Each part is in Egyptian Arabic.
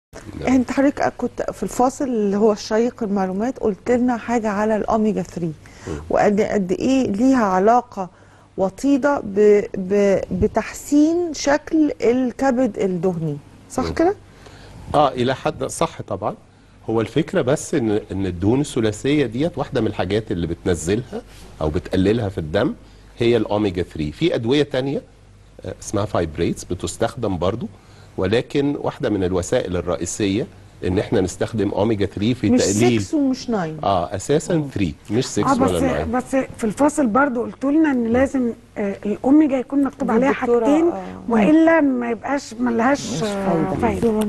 انت حضرتك كنت في الفاصل اللي هو الشيق المعلومات قلت لنا حاجه على الاوميجا 3 وقد قد ايه ليها علاقه وطيده ب ب بتحسين شكل الكبد الدهني صح كده؟ اه الى حد صح طبعا هو الفكره بس ان ان الدهون الثلاثيه ديت واحده من الحاجات اللي بتنزلها او بتقللها في الدم هي الاوميجا 3 في ادويه تانية آه، اسمها فايبريتس بتستخدم برضو ولكن واحده من الوسائل الرئيسيه ان احنا نستخدم اوميجا 3 في مش تقليل 6 ومش 9 اه اساسا 3 مش 6 اه بس ولا 9 بس في الفاصل برضو قلتوا لنا ان لازم آه الاوميجا يكون مكتوب عليها الدكتورة، حاجتين آه. والا ما يبقاش ملهاش آه، فايده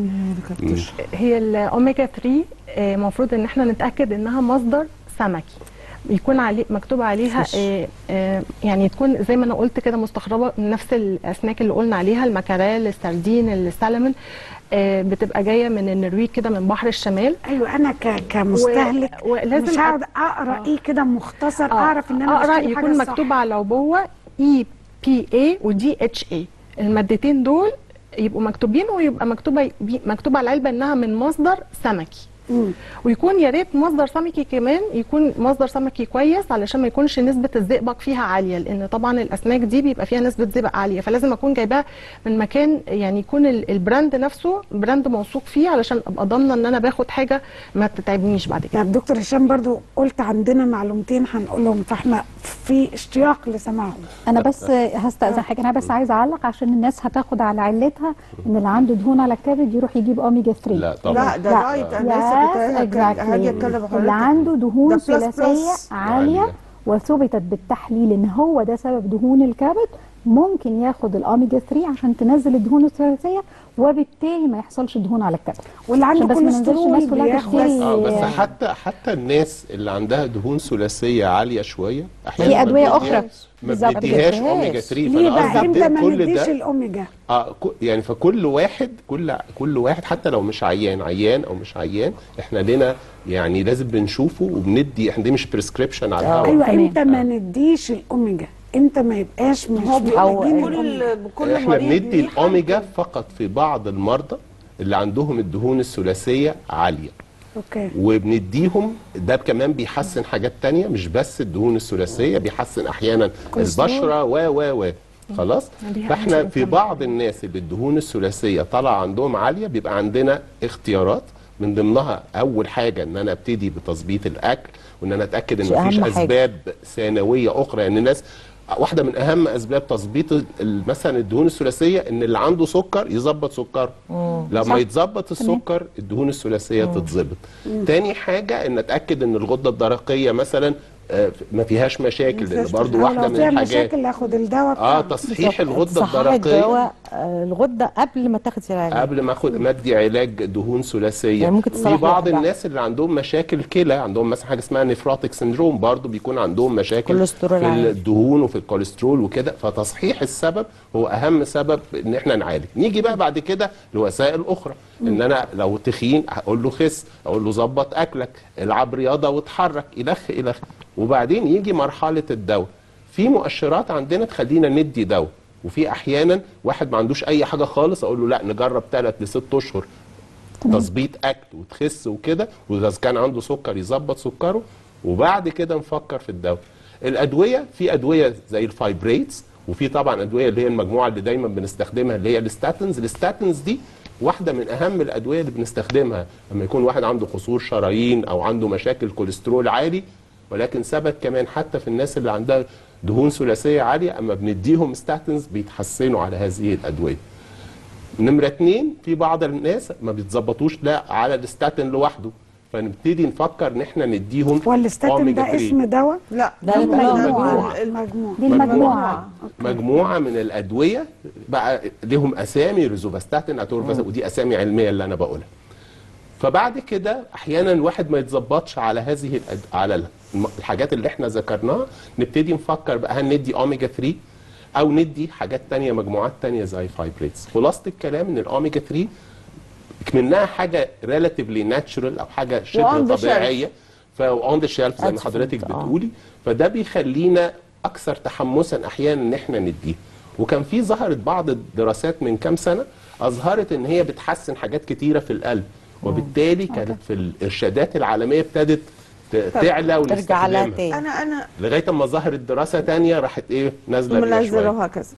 هي الاوميجا 3 المفروض ان احنا نتاكد انها مصدر سمكي يكون عليه مكتوب عليها آه، آه، يعني تكون زي ما انا قلت كده مستخرجه من نفس الاسماك اللي قلنا عليها المكاريل السردين السلمون آه، بتبقى جايه من النرويج كده من بحر الشمال ايوه انا ك كمستهلك و- ولازم مش أ- هقعد اقرا ايه كده مختصر اعرف ان انا اقرا بشتري يكون حاجة صح. مكتوب على العبوه اي بي اي ودي اتش اي المادتين دول يبقوا مكتوبين ويبقى مكتوبه بي- مكتوب على العلبه انها من مصدر سمكي مم. ويكون يا ريت مصدر سمكي كمان يكون مصدر سمكي كويس علشان ما يكونش نسبه الزئبق فيها عاليه لان طبعا الاسماك دي بيبقى فيها نسبه زئبق عاليه فلازم اكون جايباها من مكان يعني يكون ال- البراند نفسه براند موثوق فيه علشان ابقى ضامنه ان انا باخد حاجه ما تتعبنيش بعد كده يعني دكتور هشام برضو قلت عندنا معلومتين هنقولهم فاحنا في اشتياق لسماعهم انا بس هستأذن حاجه انا بس عايزه اعلق عشان الناس هتاخد على علتها ان اللي عنده دهون على الكبد يروح يجيب اوميجا 3 لا طبعا لا ده لا. رايت انا لسه Yes, كنت exactly. هاجي اتكلم مع اللي حضرتك عنده ده دهون plus ثلاثيه plus. عاليه عالية. وثبتت بالتحليل ان هو ده سبب دهون الكبد ممكن ياخد الاوميجا 3 عشان تنزل الدهون الثلاثيه وبالتالي ما يحصلش دهون على الكبد واللي عنده عشان بس ما ننزلش كوليسترول الناس كلها بياخد تشتري اه بس حتى حتى الناس اللي عندها دهون ثلاثيه عاليه شويه احيانا في أدوية ما أخرى. بتديهاش- ما بالظبط. بتديهاش بتديهاش. اوميجا 3 ليه فانا بقى قصدي امتى ما كل نديش ده الاوميجا اه كو- يعني فكل واحد كل كل واحد حتى لو مش عيان عيان او مش عيان احنا لنا يعني لازم بنشوفه وبندي احنا دي مش بريسكريبشن على الهواء ايوه تمام. امتى ما نديش الاوميجا امتى ما يبقاش مش هو بيقول محتاجين كل الأوميجا؟ كل احنا مريض بندي ليه الاوميجا حالته. فقط في بعض المرضى اللي عندهم الدهون الثلاثيه عاليه اوكي وبنديهم ده كمان بيحسن حاجات تانية مش بس الدهون الثلاثيه بيحسن احيانا البشره و و و خلاص دي فاحنا حاجة في بعض الناس اللي الدهون الثلاثيه طالعه عندهم عاليه بيبقى عندنا اختيارات من ضمنها اول حاجه ان انا ابتدي بتظبيط الاكل وان انا اتاكد ان دي مفيش أهم حاجة. اسباب ثانويه اخرى يعني الناس واحده من اهم اسباب تظبيط ال- مثلا الدهون الثلاثيه ان اللي عنده سكر يظبط سكره لما يتظبط السكر الدهون الثلاثيه تتظبط تاني حاجه ان اتاكد ان الغده الدرقيه مثلا آه، ما فيهاش مشاكل لان مفيهاش برضو أو واحده لو من فيها الحاجات مشاكل اخد الدواء اه بتاعه. تصحيح الغده صحح الدرقيه الدواء آه، الغده قبل ما تاخد العلاج قبل ما اخد مدي علاج دهون ثلاثيه يعني ممكن في تصلح بعض لوحدها. الناس اللي عندهم مشاكل كلى عندهم مثلا حاجه اسمها نفروتيك سندروم برضو بيكون عندهم مشاكل كوليسترول في عالي. الدهون وفي الكوليسترول وكده فتصحيح السبب هو اهم سبب ان احنا نعالج نيجي بقى بعد كده لوسائل اخرى ان انا لو تخين هقول له خس اقول له ظبط اكلك العب رياضه واتحرك الخ الخ وبعدين يجي مرحله الدواء في مؤشرات عندنا تخلينا ندي دواء وفي احيانا واحد ما عندوش اي حاجه خالص اقول له لا نجرب ثلاث لست اشهر تظبيط اكل وتخس وكده واذا كان عنده سكر يظبط سكره وبعد كده نفكر في الدواء الادويه في ادويه زي الفايبريتس وفي طبعا ادويه اللي هي المجموعه اللي دايما بنستخدمها اللي هي الستاتنز الستاتنز دي واحده من اهم الادويه اللي بنستخدمها لما يكون واحد عنده قصور شرايين او عنده مشاكل كوليسترول عالي ولكن ثبت كمان حتى في الناس اللي عندها دهون ثلاثيه عاليه اما بنديهم ستاتنز بيتحسنوا على هذه الادويه نمرة اتنين في بعض الناس ما بيتظبطوش لا على الستاتين لوحده فنبتدي نفكر ان احنا نديهم والستاتين أوميجا ده 3. اسم دواء لا ده ده المجموعة. مجموعة. المجموعه دي المجموعه مجموعة من الأدوية بقى لهم أسامي ريزوفاستاتين أتورفاستاتين ودي أسامي علمية اللي أنا بقولها فبعد كده أحيانا الواحد ما يتظبطش على هذه الأد... على الم- الحاجات اللي احنا ذكرناها نبتدي نفكر بقى هل ندي أوميجا 3 أو ندي حاجات تانية مجموعات تانية زي فايبريتس خلاصة الكلام إن الأوميجا 3 منها حاجة ريلاتيفلي ناتشورال أو حاجة وon شبه the shelf. طبيعية فاون ذا شيلف زي ما Absolute، حضرتك آه. بتقولي فده بيخلينا اكثر تحمسا احيانا ان احنا نديه وكان في ظهرت بعض الدراسات من كام سنه اظهرت ان هي بتحسن حاجات كتيره في القلب وبالتالي كانت في الارشادات العالميه ابتدت ت- تعلى ترجع لها ونستخدمها تاني انا انا لغايه اما ظهرت دراسه تانية راحت ايه نازله بيها منزله شويه وهكذا